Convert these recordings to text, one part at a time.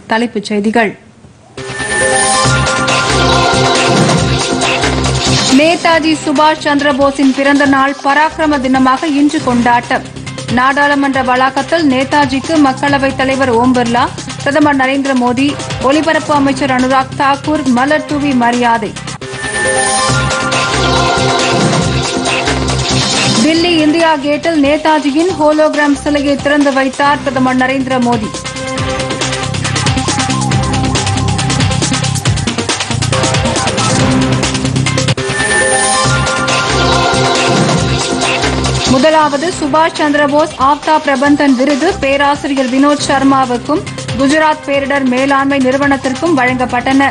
தலைப்புச் செய்திகள் நேதாஜி சுபாஷ் சந்திரபோஸின் பிறந்த நாள் பராக்கிரம தினமாக இன்று கொண்டாட்டம் நாடாளுமன்ற வளாகத்தில் நேதாஜிக்கு மக்களவைத் தலைவர் ஓம் பிர்லா பிரதமர் நரேந்திர மோடி ஒலிபரப்பு அமைச்சர் அனுராக் தாக்கூர் மலர் தூவி மரியாதை தில்லி இந்தியா கேட்டில் நேதாஜியின் ஹோலோகிராம் சிலையை திறந்து வைத்தார் பிரதமர் நரேந்திர மோடி முதலாவது சுபாஷ் சந்திரபோஸ் ஆப்தா பிரபந்தன் விருது பேராசிரியர் வினோத் சர்மாவுக்கும் குஜராத் பேரிடர் மேலாண்மை நிறுவனத்திற்கும் வழங்கப்பட்டன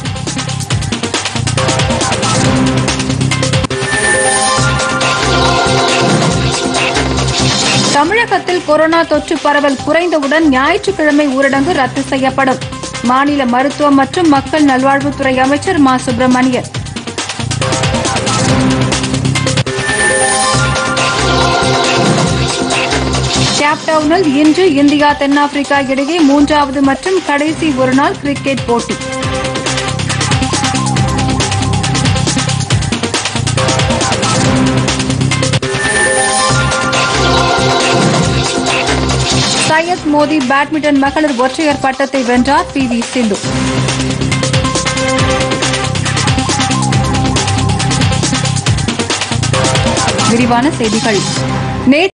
தமிழகத்தில் கொரோனா தொற்று பரவல் குறைந்தவுடன் ஞாயிற்றுக்கிழமை ஊரடங்கு ரத்து செய்யப்படும் மாநில மருத்துவம் மற்றும் மக்கள் நல்வாழ்வுத்துறை அமைச்சர் மா சுப்பிரமணியன் கேப்டவுனில் இன்று இந்தியா தென்னாப்பிரிக்கா இடையே மூன்றாவது மற்றும் கடைசி ஒருநாள் கிரிக்கெட் போட்டி சையத் மோடி பேட்மிண்டன் மகளிர் ஒற்றையர் பட்டத்தை வென்றார் பி வி சிந்து விரிவான செய்திகள் நேற்று